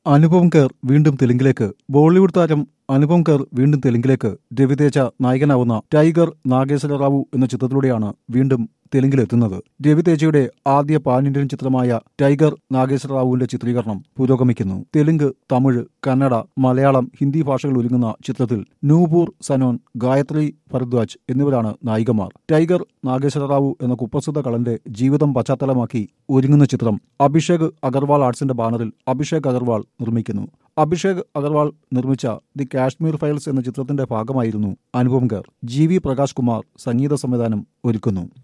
അനുപം കെർ വീണ്ടും തെലുങ്കിലേക്ക് ബോളിവുഡ് താരം അനുപം കെർ വീണ്ടും തെലുങ്കിലേക്ക് രവിതേജ നായകനാവുന്ന ടൈഗർ നാഗേശ്വര റാവു എന്ന ചിത്രത്തിലൂടെയാണ് വീണ്ടും തെലുങ്കിലെത്തുന്നത് രവിതേജയുടെ ആദ്യ പാൻ ഇന്ത്യൻ ചിത്രമായ ടൈഗർ നാഗേശ്വര റാവുവിന്റെ ചിത്രീകരണം പുരോഗമിക്കുന്നു തെലുങ്ക് തമിഴ് കന്നഡ മലയാളം ഹിന്ദി ഭാഷകൾ ഒരുങ്ങുന്ന ചിത്രത്തിൽ നൂപൂർ സനോൻ ഗായത്രി ഭരദ്വാജ് എന്നിവരാണ് നായികമാർ ടൈഗർ നാഗേശ്വര റാവു എന്ന കുപ്രസിദ്ധ കളന്റെ ജീവിതം പശ്ചാത്തലമാക്കി ഒരുങ്ങുന്ന ചിത്രം അഭിഷേക് അഗർവാൾ ആർട്സിന്റെ ബാനറിൽ അഭിഷേക് അഗർവാൾ നിർമ്മിക്കുന്നു അഭിഷേക് അഗർവാൾ നിർമ്മിച്ച ദി കാശ്മീർ ഫയൽസ് എന്ന ചിത്രത്തിന്റെ ഭാഗമായിരുന്നു അനുപം കെർ ജി വി പ്രകാശ് കുമാർ സംഗീത സംവിധാനം ഒരുക്കുന്നു